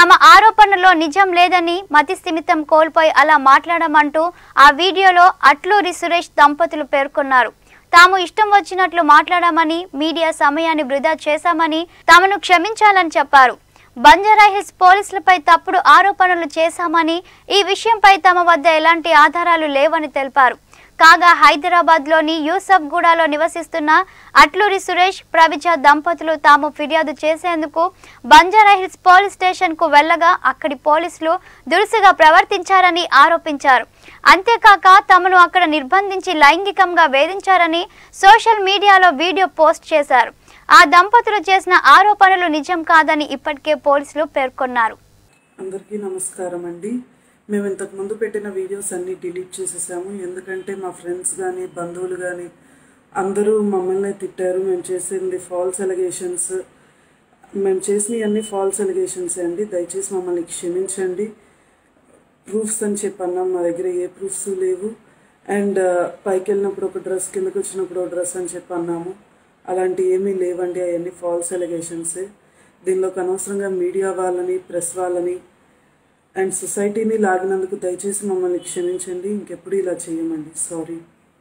తమ ఆరోపణలో నిజం లేదని మతి స్థిమితం కోల్పోయి అలా మాట్లాడమంటూ ఆ వీడియోలో అట్లూరి సురేష్ దంపతులు పేర్కొన్నారు తాము ఇష్టం వచ్చినట్లు మాట్లాడామని మీడియా సమయాన్ని వృధా చేశామని తమను క్షమించాలని చెప్పారు బంజారాహిల్స్ పోలీసులపై తప్పుడు ఆరోపణలు చేశామని ఈ విషయంపై తమ వద్ద ఎలాంటి ఆధారాలు లేవని తెలిపారు కాగా హైదరాబాద్లోని యూసఫ్గూడలో నివసిస్తున్న అట్లూరి సురేష్ ప్రవిజ దంపతులు తాము ఫిర్యాదు చేసేందుకు బంజారాహిల్స్ పోలీస్ స్టేషన్కు వెళ్లగా అక్కడి పోలీసులు దురుసుగా ప్రవర్తించారని ఆరోపించారు అంతేకాక తమను అక్కడ నిర్బంధించి లైంగికంగా వేధించారని సోషల్ మీడియాలో వీడియో పోస్ట్ చేశారు ఆ దంపతులు చేసిన ఆరోపణలు నిజం కాదని ఇప్పటికే పోలీసులు పేర్కొన్నారు అందరికీ నమస్కారం అండి మేము ఇంతకు ముందు పెట్టిన వీడియోస్ అన్నీ డిలీట్ చేసేసాము ఎందుకంటే మా ఫ్రెండ్స్ కానీ బంధువులు కానీ అందరూ మమ్మల్ని తిట్టారు మేము చేసింది ఫాల్స్ ఎలిగేషన్స్ మేము చేసినవి అన్ని ఫాల్స్ ఎలిగేషన్స్ అండి దయచేసి మమ్మల్ని క్షమించండి ప్రూఫ్స్ అని చెప్పి అన్నాం మా దగ్గర ఏ ప్రూఫ్స్ లేవు అండ్ పైకి వెళ్ళినప్పుడు ఒక డ్రెస్ కిందకి వచ్చినప్పుడు ఒక డ్రెస్ అని చెప్పి అన్నాము అలాంటి ఏమీ లేవండి అవన్నీ ఫాల్స్ ఎలిగేషన్సే దీనిలోకి అనవసరంగా మీడియా వాళ్ళని ప్రెస్ వాళ్ళని అండ్ సొసైటీని లాగినందుకు దయచేసి మమ్మల్ని క్షమించండి ఇంకెప్పుడు ఇలా చేయమండి సారీ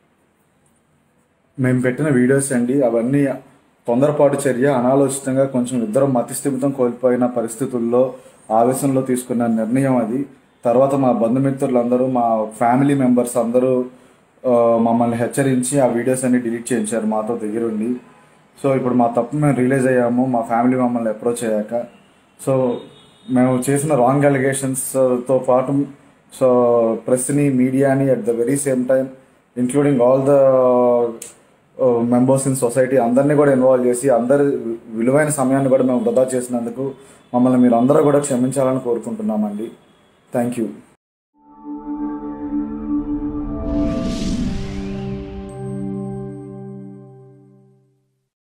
మేము పెట్టిన వీడియోస్ అండి అవన్నీ తొందరపాటు చర్య అనాలోచితంగా కొంచెం ఇద్దరం మతిస్థిమితం కోల్పోయిన పరిస్థితుల్లో ఆవేశంలో తీసుకున్న నిర్ణయం అది తర్వాత మా బంధుమిత్రులందరూ మా ఫ్యామిలీ మెంబర్స్ అందరూ ఆ, మమ్మల్ని హెచ్చరించి ఆ వీడియోస్ అన్ని డిలీట్ చేయించారు మాతో దగ్గరుండి సో ఇప్పుడు మా తప్పు మేము రియలైజ్ అయ్యాము మా ఫ్యామిలీ మమ్మల్ని అప్రోచ్ అయ్యాక సో మేము చేసిన రాంగ్ అలిగేషన్స్తో పాటు సో ప్రెస్ని మీడియాని at the very same time including all the members in society అందరినీ కూడా ఇన్వాల్వ్ చేసి అందరి విలువైన సమయాన్ని కూడా మేము వృధా చేసినందుకు మమ్మల్ని మీరు అందరూ కూడా క్షమించాలని కోరుకుంటున్నామండి థ్యాంక్ యూ